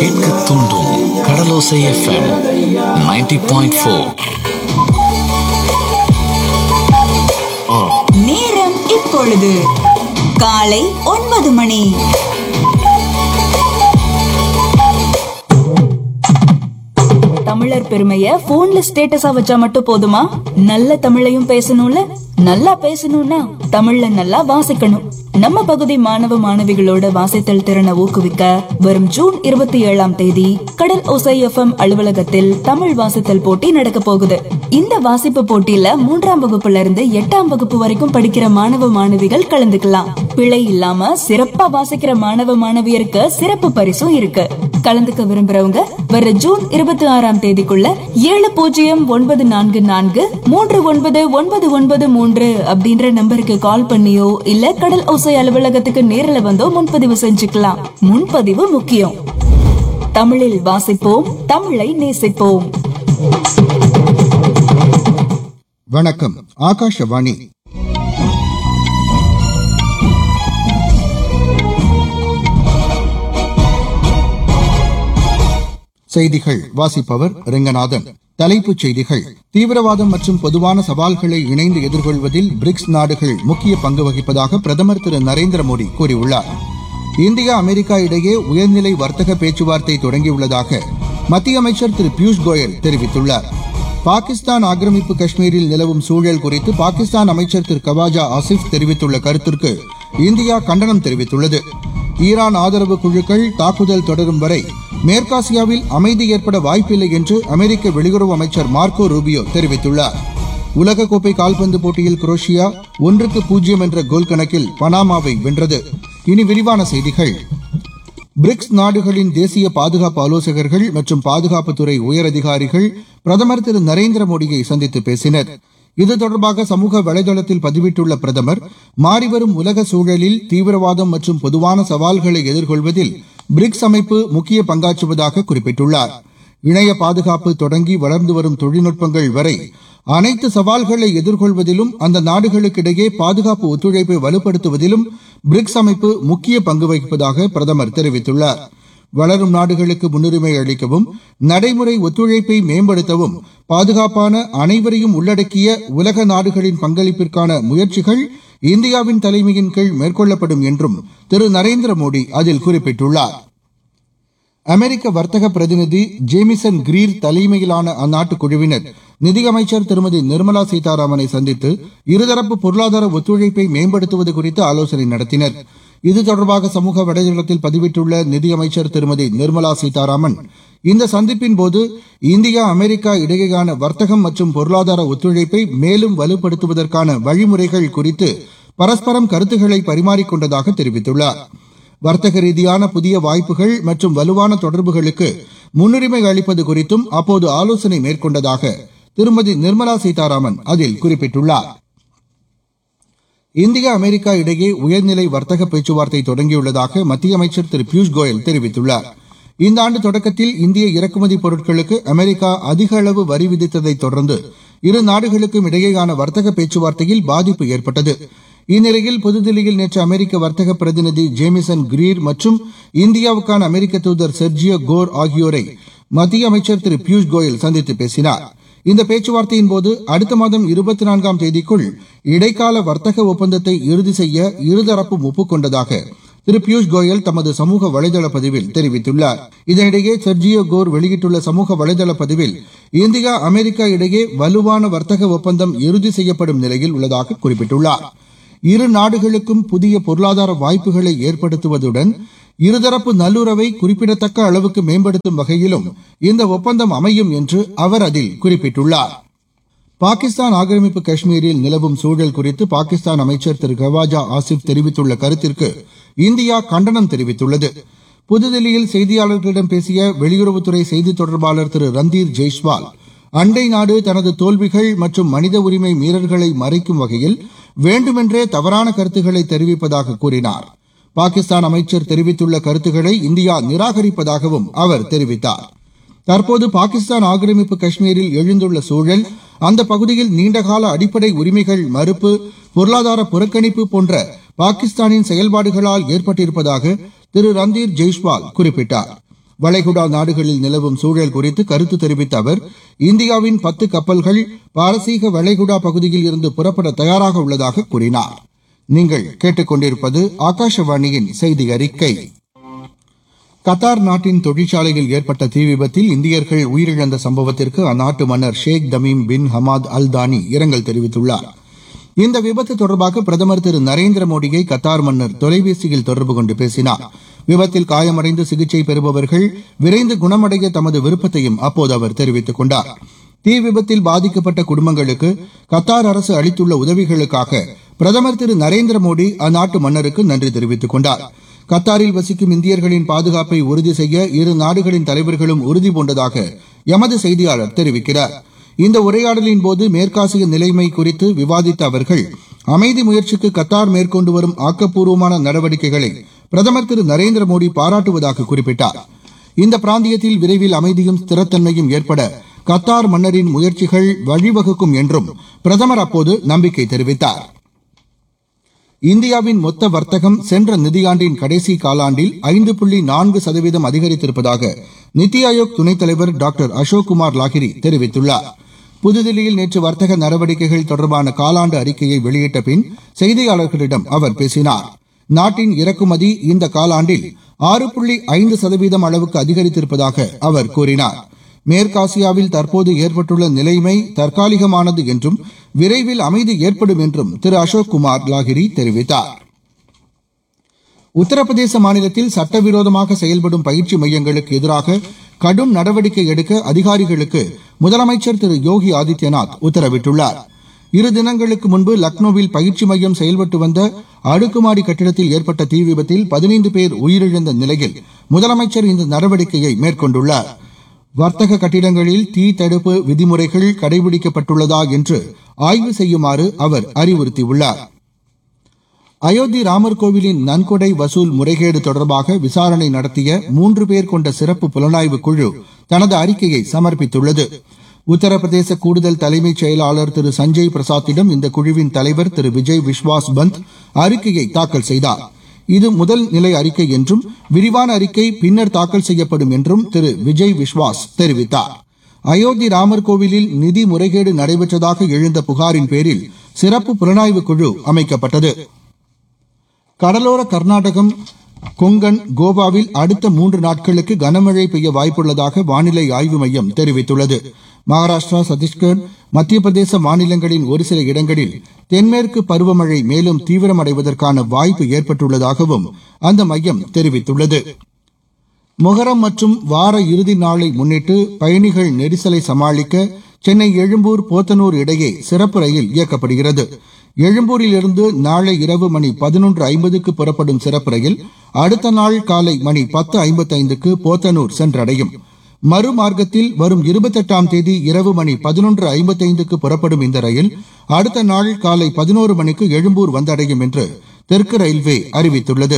கேட்க தூண்டும் கடலோசை FM 90.4 point four நேரம் இப்பொழுது காலை ஒன்பது மணி தமிழர் பெருமைய போன்ல ஸ்டேட்டஸா வச்சா மட்டும் போதுமா நல்ல தமிழையும் பேசணும்ல நல்லா பேசணும்னா தமிழ்ல நல்லா வாசிக்கணும் நம்ம பகுதி மாணவ மாணவிகளோட வாசித்தல் திறனை ஊக்குவிக்க வரும் ஜூன் இருபத்தி ஏழாம் தேதி கடல் ஒசை எஃப்எம் அலுவலகத்தில் தமிழ் வாசித்தல் போட்டி நடக்க போகுது இந்த வாசிப்பு போட்டியில மூன்றாம் வகுப்புல இருந்து எட்டாம் வகுப்பு வரைக்கும் படிக்கிற மாணவ மாணவிகள் கலந்துக்கலாம் பிழை இல்லாம சிறப்பா வாசிக்கிற மாணவ மாணவியருக்கு சிறப்பு பரிசும் இருக்கு கலந்துக்க விரும்புறவங்க வர ஜூன் இருபத்தி ஆறாம் தேதிக்குள்ள ஏழு பூஜ்ஜியம் ஒன்பது நான்கு நான்கு மூன்று ஒன்பது ஒன்பது ஒன்பது மூன்று அப்படின்ற நம்பருக்கு கால் பண்ணியோ இல்ல கடல் ஓசை அலுவலகத்துக்கு நேர்ல வந்தோ முன்பதிவு செஞ்சுக்கலாம் முன்பதிவு முக்கியம் தமிழில் வாசிப்போம் தமிழை நேசிப்போம் வணக்கம் ஆகாஷவாணி செய்திகள் வாசிப்பவர் ரெங்கநாதன் தலைப்புச் செய்திகள் தீவிரவாதம் மற்றும் பொதுவான சவால்களை இணைந்து எதிர்கொள்வதில் பிரிக்ஸ் நாடுகள் முக்கிய பங்கு வகிப்பதாக பிரதமர் திரு நரேந்திர மோடி கூறியுள்ளார் இந்தியா அமெரிக்கா இடையே உயர்நிலை வர்த்தக பேச்சுவார்த்தை தொடங்கியுள்ளதாக மத்திய அமைச்சர் திரு பியூஷ் கோயல் தெரிவித்துள்ளார் பாகிஸ்தான் ஆக்கிரமிப்பு காஷ்மீரில் நிலவும் சூழல் குறித்து பாகிஸ்தான் அமைச்சர் திரு கவாஜா ஆசிப் தெரிவித்துள்ள கருத்திற்கு இந்தியா கண்டனம் தெரிவித்துள்ளது ஈரான் ஆதரவு குழுக்கள் தாக்குதல் தொடரும் வரை மேற்காசியாவில் அமைதி ஏற்பட வாய்ப்பில்லை என்று அமெரிக்க வெளியுறவு அமைச்சர் மார்க்கோ ரூபியோ தெரிவித்துள்ளார் உலகக்கோப்பை கால்பந்து போட்டியில் குரோஷியா ஒன்றுக்கு பூஜ்ஜியம் என்ற கோல் கணக்கில் பனாமாவை வென்றது இனி விரிவான செய்திகள் பிரிக்ஸ் நாடுகளின் தேசிய பாதுகாப்பு ஆலோசகர்கள் மற்றும் பாதுகாப்புத்துறை உயரதிகாரிகள் பிரதமர் திரு நரேந்திர மோடியை சந்தித்து பேசினர் இது தொடர்பாக சமூக வலைதளத்தில் பதிவிட்டுள்ள பிரதமர் மாறிவரும் உலக சூழலில் தீவிரவாதம் மற்றும் பொதுவான சவால்களை எதிர்கொள்வதில் பிரிக்ஸ் அமைப்பு முக்கிய பங்காற்றுவதாக குறிப்பிட்டுள்ளார் இணைய பாதுகாப்பு தொடங்கி வளர்ந்து வரும் தொழில்நுட்பங்கள் வரை அனைத்து சவால்களை எதிர்கொள்வதிலும் அந்த நாடுகளுக்கிடையே பாதுகாப்பு ஒத்துழைப்பை வலுப்படுத்துவதிலும் பிரிக்ஸ் அமைப்பு முக்கிய பங்கு வகிப்பதாக பிரதமர் தெரிவித்துள்ளார் வளரும் நாடுகளுக்கு முன்னுரிமை அளிக்கவும் நடைமுறை ஒத்துழைப்பை மேம்படுத்தவும் பாதுகாப்பான அனைவரையும் உள்ளடக்கிய உலக நாடுகளின் பங்களிப்பிற்கான முயற்சிகள் இந்தியாவின் தலைமையின் கீழ் மேற்கொள்ளப்படும் என்றும் திரு நரேந்திர மோடி அதில் குறிப்பிட்டுள்ளார் அமெரிக்க வர்த்தக பிரதிநிதி ஜேமிசன் கிரீர் தலைமையிலான அந்நாட்டு குழுவினர் நிதியமைச்சர் திருமதி நிர்மலா சீதாராமனை சந்தித்து இருதரப்பு பொருளாதார ஒத்துழைப்பை மேம்படுத்துவது குறித்து ஆலோசனை நடத்தினர் இது தொடர்பாக சமூக வலைதளத்தில் பதிவிட்டுள்ள நிதியமைச்சர் திருமதி நிர்மலா சீதாராமன் இந்த சந்திப்பின் போது இந்தியா அமெரிக்கா இடையேயான வர்த்தகம் மற்றும் பொருளாதார ஒத்துழைப்பை மேலும் வலுப்படுத்துவதற்கான வழிமுறைகள் குறித்து பரஸ்பரம் கருத்துக்களை பரிமாறிக்கொண்டதாக தெரிவித்துள்ளார் வர்த்தக ரீதியான புதிய வாய்ப்புகள் மற்றும் வலுவான தொடர்புகளுக்கு முன்னுரிமை அளிப்பது குறித்தும் அப்போது ஆலோசனை மேற்கொண்டதாக திருமதி நிர்மலா சீதாராமன் அதில் குறிப்பிட்டுள்ளார் இந்தியா அமெரிக்கா இடையே உயர்நிலை வர்த்தக பேச்சுவார்த்தை தொடங்கியுள்ளதாக மத்திய அமைச்சர் திரு பியூஷ் கோயல் தெரிவித்துள்ளார் இந்த ஆண்டு தொடக்கத்தில் இந்திய இறக்குமதி பொருட்களுக்கு அமெரிக்கா அதிக அளவு வரி விதித்ததைத் தொடர்ந்து இரு நாடுகளுக்கும் இடையேயான வர்த்தக பேச்சுவார்த்தையில் பாதிப்பு ஏற்பட்டது இந்நிலையில் புதுதில்லியில் நேற்று அமெரிக்க வர்த்தக பிரதிநிதி ஜேமிசன் கிரீர் மற்றும் இந்தியாவுக்கான அமெரிக்க தூதர் செர்ஜியோ கோர் ஆகியோரை மத்திய அமைச்சர் திரு பியூஷ் கோயல் சந்தித்து பேசினார் இந்த பேச்சுவார்த்தையின் போது அடுத்த மாதம் இருபத்தி நான்காம் தேதிக்குள் இடைக்கால வர்த்தக ஒப்பந்தத்தை இறுதி செய்ய இருதரப்பும் ஒப்புக்கொண்டதாக திரு பியூஷ் கோயல் தமது சமூக வலைதள பதிவில் தெரிவித்துள்ளார் இதனிடையே செர்ஜியோ கோர் வெளியிட்டுள்ள சமூக வலைதள பதிவில் இந்தியா அமெரிக்கா இடையே வலுவான வர்த்தக ஒப்பந்தம் இறுதி செய்யப்படும் நிலையில் உள்ளதாக குறிப்பிட்டுள்ளார் இரு நாடுகளுக்கும் புதிய பொருளாதார வாய்ப்புகளை ஏற்படுத்துவதுடன் இருதரப்பு நல்லுறவை குறிப்பிடத்தக்க அளவுக்கு மேம்படுத்தும் வகையிலும் இந்த ஒப்பந்தம் அமையும் என்று அவர் அதில் குறிப்பிட்டுள்ளார் பாகிஸ்தான் ஆக்கிரமிப்பு காஷ்மீரில் நிலவும் சூழல் குறித்து பாகிஸ்தான் அமைச்சர் திரு கவாஜா ஆசிப் தெரிவித்துள்ள கருத்திற்கு இந்தியா கண்டனம் தெரிவித்துள்ளது புதுதில்லியில் செய்தியாளர்களிடம் பேசிய வெளியுறவுத்துறை செய்தி தொடர்பாளர் திரு ரந்தீர் ஜெய்ஸ்வால் அண்டை நாடு தனது தோல்விகள் மற்றும் மனித உரிமை மீறல்களை மறைக்கும் வகையில் வேண்டுமென்றே தவறான கருத்துக்களை தெரிவிப்பதாக கூறினார் பாகிஸ்தான் அமைச்சர் தெரிவித்துள்ள கருத்துக்களை இந்தியா நிராகரிப்பதாகவும் அவர் தெரிவித்தார் தற்போது பாகிஸ்தான் ஆக்கிரமிப்பு காஷ்மீரில் எழுந்துள்ள சூழல் அந்த பகுதியில் நீண்டகால அடிப்படை உரிமைகள் மறுப்பு பொருளாதார புறக்கணிப்பு போன்ற பாகிஸ்தானின் செயல்பாடுகளால் ஏற்பட்டிருப்பதாக திரு ரந்தீர் ஜெய்ஸ்வால் குறிப்பிட்டார் வளைகுடா நாடுகளில் நிலவும் சூழல் குறித்து கருத்து தெரிவித்த அவர் இந்தியாவின் பத்து கப்பல்கள் பாரசீக வளைகுடா பகுதியில் இருந்து புறப்பட தயாராக உள்ளதாக கூறினார் நீங்கள் கேட்டுக்கொண்டிருப்பது ஆகாஷவாணியின் செய்தி அறிக்கை கத்தார் நாட்டின் தொழிற்சாலையில் ஏற்பட்ட தீ விபத்தில் இந்தியர்கள் உயிரிழந்த சம்பவத்திற்கு அந்நாட்டு மன்னர் ஷேக் தமீம் பின் ஹமாத் அல் தானி இரங்கல் தெரிவித்துள்ளார் இந்த விபத்து தொடர்பாக பிரதமர் திரு நரேந்திர மோடியை கத்தார் மன்னர் தொலைபேசியில் தொடர்பு கொண்டு பேசினார் விபத்தில் காயமடைந்து சிகிச்சை பெறுபவர்கள் விரைந்து குணமடைய தமது விருப்பத்தையும் அப்போது அவர் தெரிவித்துக் கொண்டார் தீ விபத்தில் பாதிக்கப்பட்ட குடும்பங்களுக்கு கத்தார் அரசு அளித்துள்ள உதவிகளுக்காக பிரதமர் திரு நரேந்திர மோடி அந்நாட்டு மன்னருக்கு நன்றி தெரிவித்துக் கொண்டார் கத்தாரில் வசிக்கும் இந்தியர்களின் பாதுகாப்பை உறுதி செய்ய இரு நாடுகளின் தலைவர்களும் உறுதி பூண்டதாக எமது செய்தியாளர் தெரிவிக்கிறார் இந்த உரையாடலின் போது மேற்காசிய நிலைமை குறித்து விவாதித்த அவர்கள் அமைதி முயற்சிக்கு கத்தார் மேற்கொண்டு வரும் ஆக்கப்பூர்வமான நடவடிக்கைகளை பிரதமர் திரு நரேந்திர மோடி பாராட்டுவதாக குறிப்பிட்டார் இந்த பிராந்தியத்தில் விரைவில் அமைதியும் ஸ்திரத்தன்மையும் ஏற்பட கத்தார் மன்னரின் முயற்சிகள் வழிவகுக்கும் என்றும் பிரதமர் அப்போது நம்பிக்கை தெரிவித்தார் இந்தியாவின் மொத்த வர்த்தகம் சென்ற நிதியாண்டின் கடைசி காலாண்டில் ஐந்து புள்ளி நான்கு சதவீதம் அதிகரித்திருப்பதாக நித்தி ஆயோக் துணைத் தலைவர் டாக்டர் அசோக் குமார் லாகிரி தெரிவித்துள்ளார் புதுதில்லியில் நேற்று வர்த்தக நடவடிக்கைகள் தொடர்பான காலாண்டு அறிக்கையை வெளியிட்ட பின் செய்தியாளர்களிடம் அவர் பேசினார் நாட்டின் இறக்குமதி இந்த காலாண்டில் ஆறு புள்ளி ஐந்து சதவீதம் அளவுக்கு அதிகரித்திருப்பதாக அவர் கூறினார் மேற்காசியாவில் தற்போது ஏற்பட்டுள்ள நிலைமை தற்காலிகமானது என்றும் விரைவில் அமைதி ஏற்படும் என்றும் திரு அசோக் குமார் லாகிரி தெரிவித்தார் உத்தரப்பிரதேச மாநிலத்தில் சட்டவிரோதமாக செயல்படும் பயிற்சி மையங்களுக்கு எதிராக கடும் நடவடிக்கை எடுக்க அதிகாரிகளுக்கு முதலமைச்சர் திரு யோகி ஆதித்யநாத் உத்தரவிட்டுள்ளார் இரு தினங்களுக்கு முன்பு லக்னோவில் பயிற்சி மையம் செயல்பட்டு வந்த அடுக்குமாடி கட்டிடத்தில் ஏற்பட்ட தீ விபத்தில் பதினைந்து பேர் உயிரிழந்த நிலையில் முதலமைச்சர் இந்த நடவடிக்கையை மேற்கொண்டுள்ளார் வர்த்தக கட்டிடங்களில் தீ தடுப்பு விதிமுறைகள் கடைபிடிக்கப்பட்டுள்ளதா என்று ஆய்வு செய்யுமாறு அவர் அறிவுறுத்தியுள்ளார் அயோத்தி ராமர் கோவிலின் நன்கொடை வசூல் முறைகேடு தொடர்பாக விசாரணை நடத்திய மூன்று பேர் கொண்ட சிறப்பு புலனாய்வு குழு தனது அறிக்கையை சமர்ப்பித்துள்ளது உத்தரப்பிரதேச கூடுதல் தலைமைச் செயலாளர் திரு சஞ்சய் பிரசாத்திடம் இந்த குழுவின் தலைவர் திரு விஜய் விஸ்வாஸ் பந்த் அறிக்கையை தாக்கல் செய்தார் இது முதல் நிலை அறிக்கை என்றும் விரிவான அறிக்கை பின்னர் தாக்கல் செய்யப்படும் என்றும் திரு விஜய் விஸ்வாஸ் தெரிவித்தார் அயோத்தி ராமர் கோவிலில் நிதி முறைகேடு நடைபெற்றதாக எழுந்த புகாரின் பேரில் சிறப்பு புலனாய்வு குழு அமைக்கப்பட்டது கடலோர கர்நாடகம் கொங்கன் கோவாவில் அடுத்த மூன்று நாட்களுக்கு கனமழை பெய்ய வாய்ப்புள்ளதாக வானிலை ஆய்வு மையம் தெரிவித்துள்ளது மகாராஷ்டிரா சத்தீஸ்கர் மத்திய பிரதேச மாநிலங்களின் ஒரு சில இடங்களில் தென்மேற்கு பருவமழை மேலும் தீவிரமடைவதற்கான வாய்ப்பு ஏற்பட்டுள்ளதாகவும் அந்த மையம் தெரிவித்துள்ளது மொஹரம் மற்றும் வார இறுதி நாளை முன்னிட்டு பயணிகள் நெரிசலை சமாளிக்க சென்னை எழும்பூர் போத்தனூர் இடையே சிறப்பு ரயில் இயக்கப்படுகிறது எழும்பூரிலிருந்து நாளை இரவு மணி பதினொன்று ஐம்பதுக்கு புறப்படும் சிறப்பு ரயில் அடுத்த நாள் காலை மணி பத்து ஐம்பத்தைந்துக்கு போத்தனூர் சென்றடையும் மறுமார்க்கத்தில் வரும் இருபத்தெட்டாம் தேதி இரவு மணி பதினொன்று ஐம்பத்தைந்துக்கு புறப்படும் இந்த ரயில் அடுத்த நாள் காலை பதினோரு மணிக்கு எழும்பூர் வந்தடையும் என்று தெற்கு ரயில்வே அறிவித்துள்ளது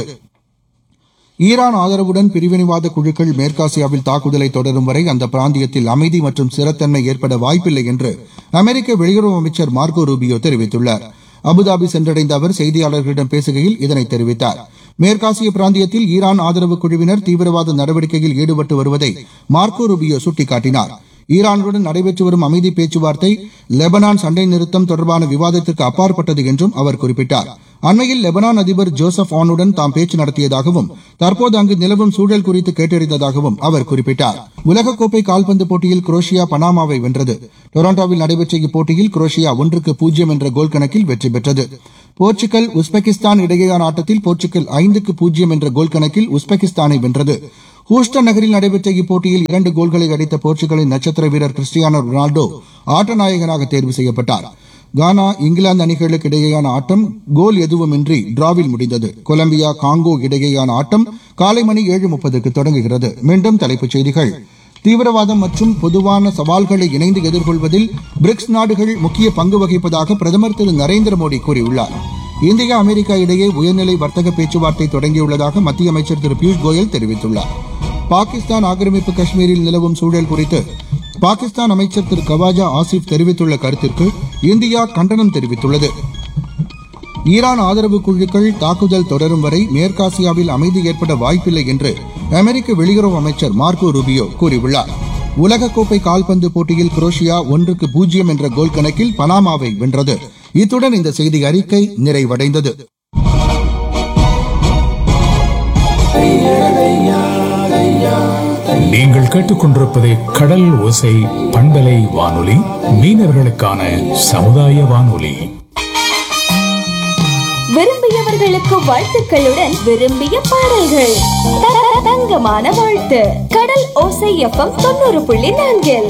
ஈரான் ஆதரவுடன் பிரிவினைவாத குழுக்கள் மேற்காசியாவில் தாக்குதலை தொடரும் வரை அந்த பிராந்தியத்தில் அமைதி மற்றும் ஸ்திரத்தன்மை ஏற்பட வாய்ப்பில்லை என்று அமெரிக்க வெளியுறவு அமைச்சர் மார்கோ ரூபியோ தெரிவித்துள்ளார் அபுதாபி சென்றடைந்த அவர் செய்தியாளர்களிடம் பேசுகையில் இதனை தெரிவித்தார் மேற்காசிய பிராந்தியத்தில் ஈரான் ஆதரவு குழுவினர் தீவிரவாத நடவடிக்கையில் ஈடுபட்டு வருவதை மார்க்கோ ரூபியோ சுட்டிக்காட்டினார் ஈரானுடன் நடைபெற்று வரும் அமைதி பேச்சுவார்த்தை லெபனான் சண்டை நிறுத்தம் தொடர்பான விவாதத்திற்கு அப்பாற்பட்டது என்றும் அவர் குறிப்பிட்டார் அண்மையில் லெபனான் அதிபர் ஜோசப் ஆனுடன் தாம் பேச்சு நடத்தியதாகவும் தற்போது அங்கு நிலவும் சூழல் குறித்து கேட்டறிந்ததாகவும் அவர் குறிப்பிட்டார் உலகக்கோப்பை கால்பந்து போட்டியில் குரோஷியா பனாமாவை வென்றது டொரண்டோவில் நடைபெற்ற இப்போட்டியில் குரோஷியா ஒன்றுக்கு பூஜ்ஜியம் என்ற கோல் கணக்கில் வெற்றி பெற்றது போர்ச்சுகல் உஸ்பெகிஸ்தான் இடையேயான ஆட்டத்தில் போர்ச்சுகல் ஐந்துக்கு பூஜ்ஜியம் என்ற கோல் கணக்கில் உஸ்பெகிஸ்தானை வென்றது ஹூஸ்டன் நகரில் நடைபெற்ற இப்போட்டியில் இரண்டு கோல்களை அடித்த போர்ச்சுகலின் நட்சத்திர வீரர் கிறிஸ்டியானோ ரொனால்டோ ஆட்ட நாயகனாக தேர்வு செய்யப்பட்டார் கானா இங்கிலாந்து அணிகளுக்கு இடையேயான ஆட்டம் கோல் எதுவுமின்றி டிராவில் முடிந்தது கொலம்பியா காங்கோ இடையேயான ஆட்டம் காலை மணி ஏழு முப்பதுக்கு தொடங்குகிறது மீண்டும் தலைப்புச் செய்திகள் தீவிரவாதம் மற்றும் பொதுவான சவால்களை இணைந்து எதிர்கொள்வதில் பிரிக்ஸ் நாடுகள் முக்கிய பங்கு வகிப்பதாக பிரதமர் திரு நரேந்திர மோடி கூறியுள்ளார் இந்தியா அமெரிக்கா இடையே உயர்நிலை வர்த்தக பேச்சுவார்த்தை தொடங்கியுள்ளதாக மத்திய அமைச்சர் திரு பியூஷ் கோயல் தெரிவித்துள்ளார் பாகிஸ்தான் ஆக்கிரமிப்பு காஷ்மீரில் நிலவும் சூழல் குறித்து பாகிஸ்தான் அமைச்சர் திரு கவாஜா ஆசிப் தெரிவித்துள்ள கருத்திற்கு இந்தியா கண்டனம் தெரிவித்துள்ளது ஈரான் ஆதரவு குழுக்கள் தாக்குதல் தொடரும் வரை மேற்காசியாவில் அமைதி ஏற்பட வாய்ப்பில்லை என்று அமெரிக்க வெளியுறவு அமைச்சர் மார்க்கோ ரூபியோ கூறியுள்ளார் உலகக்கோப்பை கால்பந்து போட்டியில் குரோஷியா ஒன்றுக்கு பூஜ்ஜியம் என்ற கோல் கணக்கில் பனாமாவை வென்றது இத்துடன் இந்த செய்தி அறிக்கை நிறைவடைந்தது நீங்கள் கேட்டுக்கொண்டிருப்பது கடல் ஓசை பண்பலை வானொலி மீனவர்களுக்கான சமுதாய வானொலி விரும்பியவர்களுக்கு வாழ்த்துக்களுடன் விரும்பிய பாடல்கள் த- தங்கமான வாழ்த்து கடல் ஓசை எஃப்எம் தொண்ணூறு புள்ளி நான்கில்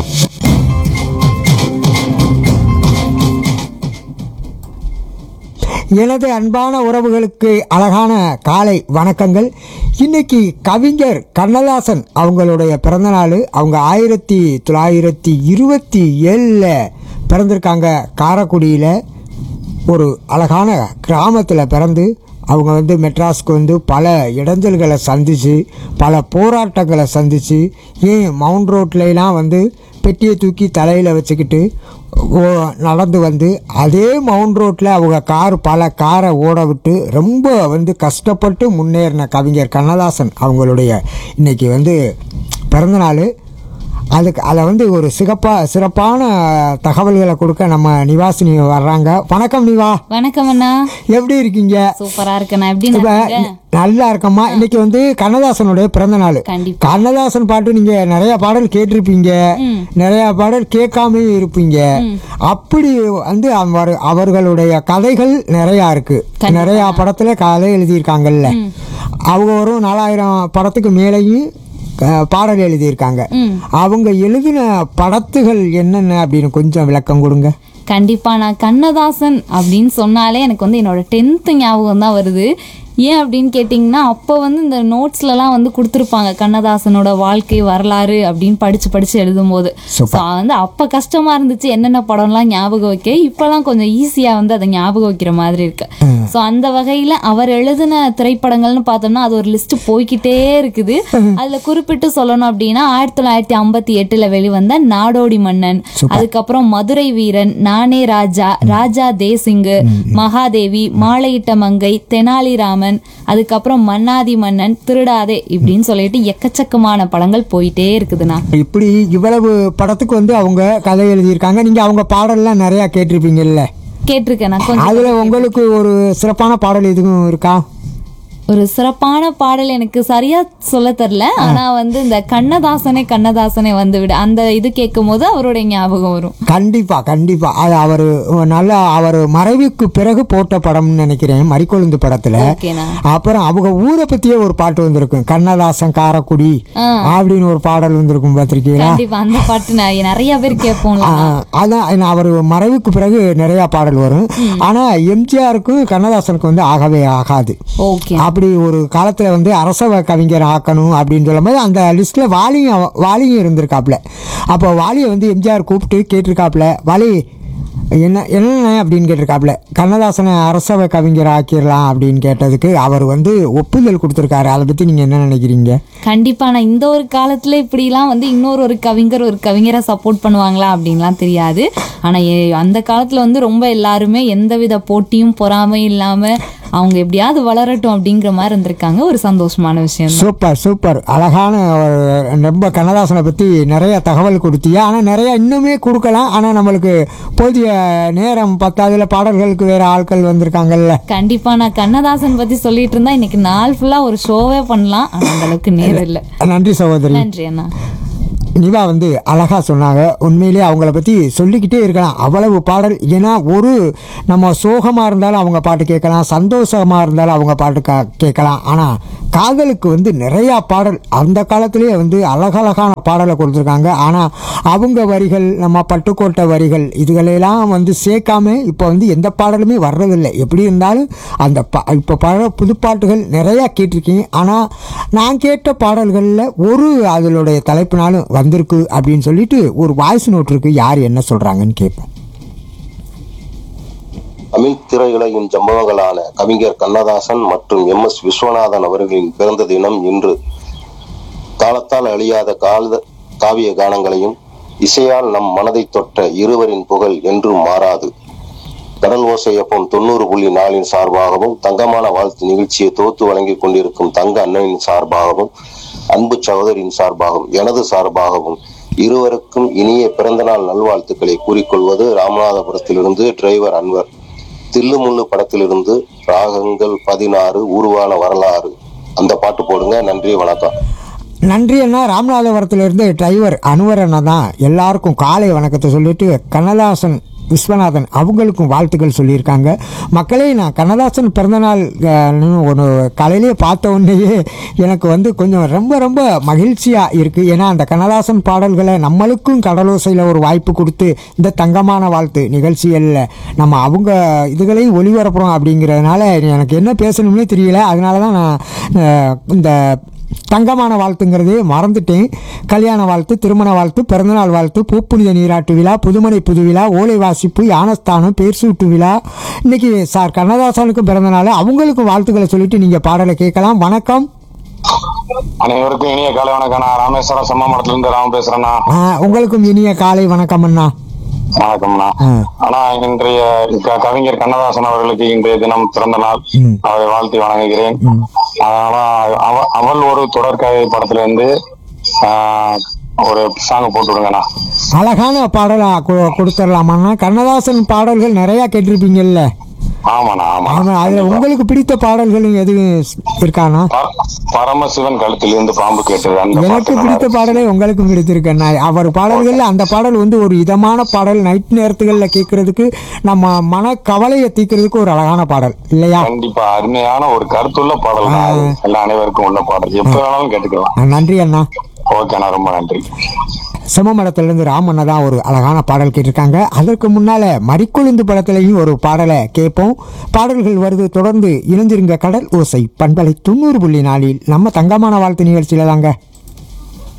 எனது அன்பான உறவுகளுக்கு அழகான காலை வணக்கங்கள் இன்னைக்கு கவிஞர் கண்ணதாசன் அவங்களுடைய பிறந்தநாள் அவங்க ஆயிரத்தி தொள்ளாயிரத்தி இருபத்தி ஏழில் பிறந்திருக்காங்க காரைக்குடியில் ஒரு அழகான கிராமத்தில் பிறந்து அவங்க வந்து மெட்ராஸ்க்கு வந்து பல இடைஞ்சல்களை சந்தித்து பல போராட்டங்களை சந்தித்து ஏன் மவுண்ட் ரோட்லலாம் வந்து பெட்டியை தூக்கி தலையில் வச்சுக்கிட்டு ஓ- நடந்து வந்து அதே மவுண்ட் ரோட்டில் அவங்க கார் பல காரை ஓட விட்டு ரொம்ப வந்து கஷ்டப்பட்டு முன்னேறின கவிஞர் கண்ணதாசன் அவங்களுடைய இன்னைக்கு வந்து பிறந்தநாள் அதுக்கு அதை வந்து ஒரு சிறப்பாக சிறப்பான தகவல்களை கொடுக்க நம்ம நிவாசினி வர்றாங்க வணக்கம் நிவா வணக்கம் அண்ணா எப்படி இருக்கீங்க சூப்பரா இருக்கண்ணா எப்படி இப்ப இருக்கீங்க நல்லா இருக்கம்மா இன்னைக்கு வந்து கண்ணதாசனுடைய பிறந்த நாள் கண்டிப்பா. கண்ணதாசன் பாட்டு நீங்க நிறைய பாடல் கேட்டிருப்பீங்க நிறைய பாடல் கேட்காமயும் இருப்பீங்க அப்படி வந்து அவர் அவர்களுடைய கதைகள் நிறைய இருக்கு நிறைய படத்துல கதை எழுதியிருக்காங்கல்ல அவங்க ஒரு நாலாயிரம் படத்துக்கு மேலேயும் அஹ், பாடல் எழுதியிருக்காங்க அவங்க எழுதின படத்துகள் என்னென்ன அப்படின்னு கொஞ்சம் விளக்கம் கொடுங்க கண்டிப்பா நான் கண்ணதாசன் அப்படின்னு சொன்னாலே எனக்கு வந்து என்னோட டென்த்து ஞாபகம் தான் வருது ஏன் அப்படின்னு கேட்டிங்கன்னா அப்போ வந்து இந்த நோட்ஸ்லலாம் வந்து கொடுத்துருப்பாங்க கண்ணதாசனோட வாழ்க்கை வரலாறு அப்படின்னு படித்து படித்து எழுதும்போது ஸோ வந்து அப்போ கஷ்டமாக இருந்துச்சு என்னென்ன படம்லாம் ஞாபகம் வைக்க இப்போலாம் கொஞ்சம் ஈஸியாக வந்து அதை ஞாபகம் வைக்கிற மாதிரி இருக்கு ஸோ அந்த வகையில் அவர் எழுதின திரைப்படங்கள்னு பார்த்தோம்னா அது ஒரு லிஸ்ட் போய்க்கிட்டே இருக்குது அதில் குறிப்பிட்டு சொல்லணும் அப்படின்னா ஆயிரத்தி தொள்ளாயிரத்தி ஐம்பத்தி எட்டில் வெளிவந்த நாடோடி மன்னன் அதுக்கப்புறம் மதுரை வீரன் நானே ராஜா ராஜா தேசிங்கு மகாதேவி மாலையிட்ட மங்கை தெனாலிராமன் அதுக்கப்புறம் மன்னாதி மன்னன் திருடாதே இப்படின்னு சொல்லிட்டு எக்கச்சக்கமான படங்கள் போயிட்டே இருக்குதுண்ணா இப்படி இவ்வளவு படத்துக்கு வந்து அவங்க கதை எழுதியிருக்காங்க நீங்க அவங்க பாடல்லாம் நிறைய கேட்டிருப்பீங்கல்ல கேட்டிருக்கேன் நான் கொஞ்சம் அதுல உங்களுக்கு ஒரு சிறப்பான பாடல் எதுவும் இருக்கா ஒரு சிறப்பான பாடல் எனக்கு சரியா சொல்ல தெரில ஆனா வந்து இந்த கண்ணதாசனே கண்ணதாசனே வந்து விடு அந்த இது கேட்கும் போது அவருடைய ஞாபகம் வரும் கண்டிப்பா கண்டிப்பா அது அவர் நல்ல அவர் மறைவுக்கு பிறகு போட்ட படம்னு நினைக்கிறேன் மறிக்கொழுந்து படத்துல ஓகேண்ணா அப்புறம் அவங்க ஊரை பத்தியே ஒரு பாட்டு வந்திருக்கும் கண்ணதாசன் காரக்குடி அப்படின்னு ஒரு பாடல் வந்திருக்கும் பார்த்திருக்கீங்களா கண்டிப்பா அந்த பாட்டு நான் நிறைய பேர் கேட்போம்ல ஆ, அதான் அவர் மறைவுக்கு பிறகு நிறைய பாடல் வரும் ஆனா எம்ஜிஆருக்கும் கண்ணதாசனுக்கும் வந்து ஆகவே ஆகாது ஓகே அப்படி ஒரு காலத்துல வந்து அரசவ கவிஞர் ஆக்கணும் அப்படின்னு சொல்லும்போது அந்த லிஸ்ட்ல வாலியும் வாலியும் இருந்திருக்காப்ல அப்போ வாலியை வந்து எம்ஜிஆர் கூப்பிட்டு கேட்டிருக்காப்ல வாலி என்ன என்ன அப்படின்னு கேட்டிருக்காப்ல கண்ணதாசனை அரசவை கவிஞர் ஆக்கிடலாம் அப்படின்னு கேட்டதுக்கு அவர் வந்து ஒப்புதல் கொடுத்துருக்காரு அதை பத்தி நீங்க என்ன நினைக்கிறீங்க கண்டிப்பா நான் இந்த ஒரு காலத்துல இப்படிலாம் வந்து இன்னொரு ஒரு கவிஞர் ஒரு கவிஞரை சப்போர்ட் பண்ணுவாங்களா அப்படின்லாம் தெரியாது ஆனா எ- அந்த காலத்துல வந்து ரொம்ப எல்லாருமே எந்தவித போட்டியும் பொறாமையும் இல்லாம அவங்க எப்படியாவது வளரட்டும் அப்படிங்கிற மாதிரி இருந்திருக்காங்க ஒரு சந்தோஷமான விஷயம் தான். சூப்பர் சூப்பர் அழகான ஒரு ரொம்ப கண்ணதாசனை பற்றி நிறைய தகவல் கொடுத்தீங்க ஆனால் நிறைய இன்னுமே கொடுக்கலாம் ஆனால் நம்மளுக்கு போதிய நேரம் பத்தாதுல பாடல்களுக்கு வேற ஆட்கள் வந்திருக்காங்கல்ல கண்டிப்பா நான் கண்ணதாசன் பத்தி சொல்லிட்டு இருந்தா இன்னைக்கு நாள் ஃபுல்லா ஒரு ஷோவே பண்ணலாம் ஆனா அந்த அளவுக்கு நேரம் இல்ல நன்றி சகோதரி நன்றி அண்ணா நிவா வந்து அழகா சொன்னாங்க உண்மையிலேயே அவங்கள பற்றி சொல்லிக்கிட்டே இருக்கலாம் அவ்வளவு பாடல் ஏன்னா ஒரு நம்ம சோகமாக இருந்தாலும் அவங்க பாட்டு கேட்கலாம் சந்தோஷமாக இருந்தாலும் அவங்க பாட்டு கா- கேட்கலாம் ஆனால் காதலுக்கு வந்து நிறையா பாடல் அந்த காலத்திலேயே வந்து அழகழகான பாடலை கொடுத்துருக்காங்க ஆனால் அவங்க வரிகள் நம்ம பட்டுக்கோட்டை வரிகள் இதுகளெல்லாம் வந்து சேர்க்காம இப்போ வந்து எந்த பாடலுமே வர்றதில்லை எப்படி இருந்தாலும் அந்த பா இப்போ பாட புதுப்பாட்டுகள் நிறையா கேட்டிருக்கீங்க ஆனால் நான் கேட்ட பாடல்களில் ஒரு அதனுடைய தலைப்புனாலும் வந்திருக்கு அப்படின்னு சொல்லிட்டு ஒரு வாய்ஸ் நோட் இருக்கு யார் என்ன சொல்கிறாங்கன்னு கேட்போம் தமிழ் திரையுலகின் ஜம்பவங்களான கவிஞர் கண்ணதாசன் மற்றும் எம் எஸ் விஸ்வநாதன் அவர்களின் பிறந்த தினம் இன்று காலத்தால் அழியாத கால காவிய கானங்களையும் இசையால் நம் மனதை தொட்ட இருவரின் புகழ் என்றும் மாறாது கடல் ஓசை எஃப்எம் தொண்ணூறு புள்ளி நாலின் சார்பாகவும் தங்கமான வாழ்த்து நிகழ்ச்சியை தொகுத்து வழங்கிக் கொண்டிருக்கும் தங்க அண்ணனின் சார்பாகவும் அன்பு சகோதரின் சார்பாகவும் எனது சார்பாகவும் இருவருக்கும் இனிய பிறந்தநாள் நல்வாழ்த்துக்களை கூறிக்கொள்வது ராமநாதபுரத்திலிருந்து டிரைவர் அன்வர் தில்லுமுள்ளு படத்திலிருந்து ராகங்கள் பதினாறு உருவான வரலாறு அந்த பாட்டு போடுங்க நன்றி வணக்கம் நன்றி அண்ணா ராமநாதபுரத்திலிருந்து டிரைவர் அனுவர் அண்ணா தான் எல்லாருக்கும் காலை வணக்கத்தை சொல்லிட்டு கண்ணதாசன் விஸ்வநாதன் அவங்களுக்கும் வாழ்த்துக்கள் சொல்லியிருக்காங்க மக்களே நான் கண்ணதாசன் பிறந்தநாள் அஹ், ஒரு காலையிலேயே பார்த்த உடனேயே எனக்கு வந்து கொஞ்சம் ரொம்ப ரொம்ப மகிழ்ச்சியாக இருக்குது ஏன்னா அந்த கண்ணதாசன் பாடல்களை நம்மளுக்கும் கடலோசையில் ஒரு வாய்ப்பு கொடுத்து இந்த தங்கமான வாழ்த்து நிகழ்ச்சிகளில் நம்ம அவங்க இதுகளையும் ஒளிபரப்புறோம் அப்படிங்கிறதுனால எனக்கு என்ன பேசணும்னே தெரியல அதனால தான் நான் அஹ், இந்த தங்கமான வாழ்த்துங்கிறதே மறந்துட்டேன் கல்யாண வாழ்த்து திருமண வாழ்த்து பிறந்தநாள் வாழ்த்து பூப்புனித நீராட்டு விழா புதுமனை புது விழா ஓலை வாசிப்பு யானஸ்தானம் பேர் சூட்டு விழா இன்னைக்கு சார் கண்ணதாசனுக்கும் பிறந்தநாள் அவங்களுக்கும் வாழ்த்துக்களை சொல்லிட்டு நீங்கள் பாடலை கேட்கலாம் வணக்கம் அனைவருக்கும் இனிய காலை வணக்கம் நான் ராமேஸ்வரம் செம்மமரத்துல இருந்து ராம பேசுறேண்ணா ஆ, உங்களுக்கும் இனிய காலை வணக்கம் அண்ணா வணக்கம்ண்ணா ஆ. ஆனா இன்றைய க- கவிஞர் கண்ணதாசன் அவர்களுக்கு இன்றைய தினம் பிறந்த நாள் ம். அவரை வாழ்த்தி வணங்குகிறேன் அதனால அவ- அவள் ஒரு தொடர்கதை படத்துல இருந்து ஆஹ், ஒரு சாங் போட்டு விடுங்கண்ணா அழகான பாடலா கு- கொடுத்துடலாமாண்ணா கண்ணதாசன் பாடல்கள் நிறையா கேட்டிருப்பீங்கல்ல ஆமாண்ணா ஆமா ஆமாம் அதில் உங்களுக்கு பிடித்த பாடல்களும் எதுவும் இருக்காண்ணா பரமசிவன் கழுத்தில் இருந்து பாம்பு கேட்டது அந்த எனக்கு பாட்டு நல்லா பிடித்த இருக்கு. பாடலே உங்களுக்கும் பிடித்திருக்கேண்ணா அவர் பாடல்கள்ல அந்த பாடல் வந்து ஒரு இதமான பாடல் நைட் நேரத்துகளில் கேட்கறதுக்கு நம்ம மன கவலையை தீர்க்கறதுக்கு ஒரு அழகான பாடல் இல்லையா கண்டிப்பா அருமையான ஒரு கருத்துள்ள பாடல் தான் அது. எல்லா அனைவருக்கும் உள்ள பாடல் எப்ப வேணாலும் கேட்டுக்கலாம் ஆ, நன்றி அண்ணா ஓகேண்ணா ரொம்ப நன்றி சிம்மமடத்திலிருந்து ராமண்ணா தான் ஒரு அழகான பாடல் கேட்டிருக்காங்க அதற்கு முன்னால மறிக்கொழுந்து படத்திலையும் ஒரு பாடலை கேட்போம் பாடல்கள் வருது தொடர்ந்து இணைஞ்சிருங்க கடல் ஓசை பண்பலை தொண்ணூறு புள்ளி நாளில் நம்ம தங்கமான வாழ்த்து நிகழ்ச்சியில தாங்க